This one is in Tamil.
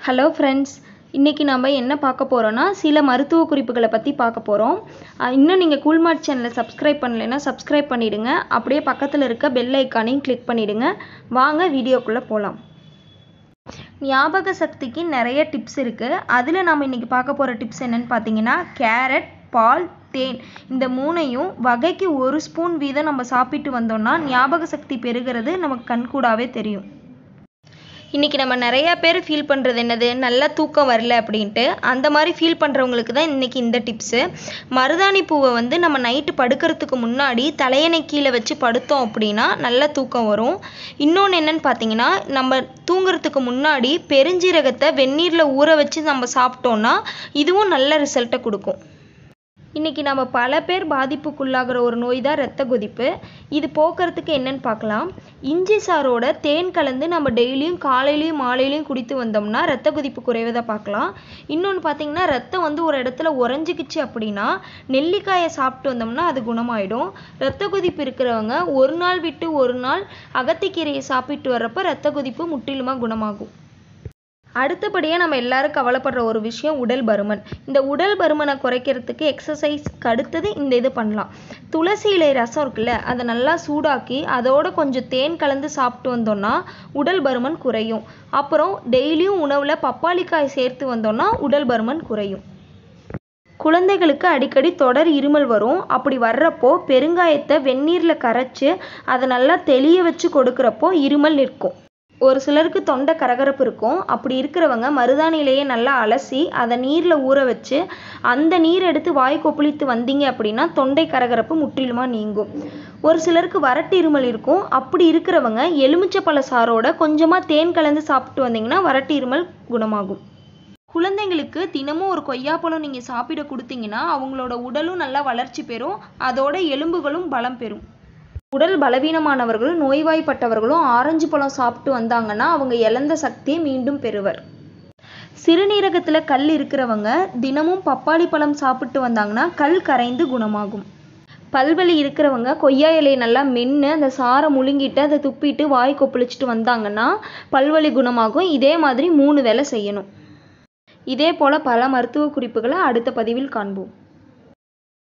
ஹலோ ஃப்ரெண்ட்ஸ் இன்றைக்கி நம்ம என்ன பார்க்க போகிறோன்னா சில மருத்துவ குறிப்புகளை பற்றி பார்க்க போகிறோம் இன்னும் நீங்கள் கூல்மார்ட் சேனலை சப்ஸ்கிரைப் பண்ணலைன்னா சப்ஸ்கிரைப் பண்ணிவிடுங்க அப்படியே பக்கத்தில் இருக்க பெல் ஐக்கானையும் கிளிக் பண்ணிவிடுங்க வாங்க வீடியோக்குள்ளே போகலாம் ஞாபக சக்திக்கு நிறைய டிப்ஸ் இருக்குது அதில் நம்ம இன்றைக்கி பார்க்க போகிற டிப்ஸ் என்னென்னு பார்த்தீங்கன்னா கேரட் பால் தேன் இந்த மூணையும் வகைக்கு ஒரு ஸ்பூன் வீதம் நம்ம சாப்பிட்டு வந்தோம்னா ஞாபக சக்தி பெருகிறது நமக்கு கண்கூடாவே தெரியும் இன்றைக்கி நம்ம நிறையா பேர் ஃபீல் பண்ணுறது என்னது நல்லா தூக்கம் வரல அப்படின்ட்டு அந்த மாதிரி ஃபீல் பண்ணுறவங்களுக்கு தான் இன்றைக்கி இந்த டிப்ஸு மருதாணி பூவை வந்து நம்ம நைட்டு படுக்கிறதுக்கு முன்னாடி தலையணை கீழே வச்சு படுத்தோம் அப்படின்னா நல்லா தூக்கம் வரும் இன்னொன்று என்னென்னு பார்த்தீங்கன்னா நம்ம தூங்குறதுக்கு முன்னாடி பெருஞ்சீரகத்தை வெந்நீரில் ஊற வச்சு நம்ம சாப்பிட்டோன்னா இதுவும் நல்ல ரிசல்ட்டை கொடுக்கும் இன்றைக்கி நம்ம பல பேர் பாதிப்புக்குள்ளாகிற ஒரு நோய் தான் இரத்த கொதிப்பு இது போக்குறதுக்கு என்னன்னு பார்க்கலாம் இஞ்சி சாரோட தேன் கலந்து நம்ம டெய்லியும் காலையிலையும் மாலையிலையும் குடித்து வந்தோம்னா இரத்த கொதிப்பு குறைவதை பார்க்கலாம் இன்னொன்று பார்த்தீங்கன்னா ரத்தம் வந்து ஒரு இடத்துல உறைஞ்சிக்கிச்சு அப்படின்னா நெல்லிக்காயை சாப்பிட்டு வந்தோம்னா அது குணமாயிடும் இரத்த கொதிப்பு இருக்கிறவங்க ஒரு நாள் விட்டு ஒரு நாள் அகத்திக்கீரையை சாப்பிட்டு வர்றப்ப இரத்த கொதிப்பு முற்றிலுமாக குணமாகும் அடுத்தபடியாக நம்ம எல்லாரும் கவலைப்படுற ஒரு விஷயம் உடல் பருமன் இந்த உடல் பருமனை குறைக்கிறதுக்கு எக்ஸசைஸ்க்கு அடுத்தது இந்த இது பண்ணலாம் துளசி இலை ரசம் இருக்குல்ல அதை நல்லா சூடாக்கி அதோட கொஞ்சம் தேன் கலந்து சாப்பிட்டு வந்தோம்னா உடல் பருமன் குறையும் அப்புறம் டெய்லியும் உணவில் பப்பாளிக்காய் சேர்த்து வந்தோம்னா உடல் பருமன் குறையும் குழந்தைகளுக்கு அடிக்கடி தொடர் இருமல் வரும் அப்படி வர்றப்போ பெருங்காயத்தை வெந்நீரில் கரைச்சி அதை நல்லா தெளிய வச்சு கொடுக்குறப்போ இருமல் நிற்கும் ஒரு சிலருக்கு தொண்டை கரகரப்பு இருக்கும் அப்படி இருக்கிறவங்க மருதாணி இலையை நல்லா அலசி அதை நீரில் ஊற வச்சு அந்த நீர் எடுத்து வாய் கொப்பளித்து வந்தீங்க அப்படின்னா தொண்டை கரகரப்பு முற்றிலுமாக நீங்கும் ஒரு சிலருக்கு வறட்டு இருமல் இருக்கும் அப்படி இருக்கிறவங்க எலுமிச்சப்பழ சாரோட கொஞ்சமாக தேன் கலந்து சாப்பிட்டு வந்தீங்கன்னா வறட்டு இருமல் குணமாகும் குழந்தைங்களுக்கு தினமும் ஒரு கொய்யாப்பழம் நீங்கள் சாப்பிட கொடுத்தீங்கன்னா அவங்களோட உடலும் நல்லா வளர்ச்சி பெறும் அதோட எலும்புகளும் பலம் பெறும் உடல் பலவீனமானவர்களும் நோய்வாய்ப்பட்டவர்களும் ஆரஞ்சு பழம் சாப்பிட்டு வந்தாங்கன்னா அவங்க இழந்த சக்தியை மீண்டும் பெறுவர் சிறுநீரகத்தில் கல் இருக்கிறவங்க தினமும் பப்பாளி பழம் சாப்பிட்டு வந்தாங்கன்னா கல் கரைந்து குணமாகும் பல்வலி இருக்கிறவங்க கொய்யா இலையை நல்லா மென்று அந்த சாரை முழுங்கிட்டு அதை துப்பிட்டு வாய் கொப்பளிச்சுட்டு வந்தாங்கன்னா பல்வலி குணமாகும் இதே மாதிரி மூணு வேலை செய்யணும் இதே போல் பல மருத்துவ குறிப்புகளை அடுத்த பதிவில் காண்போம்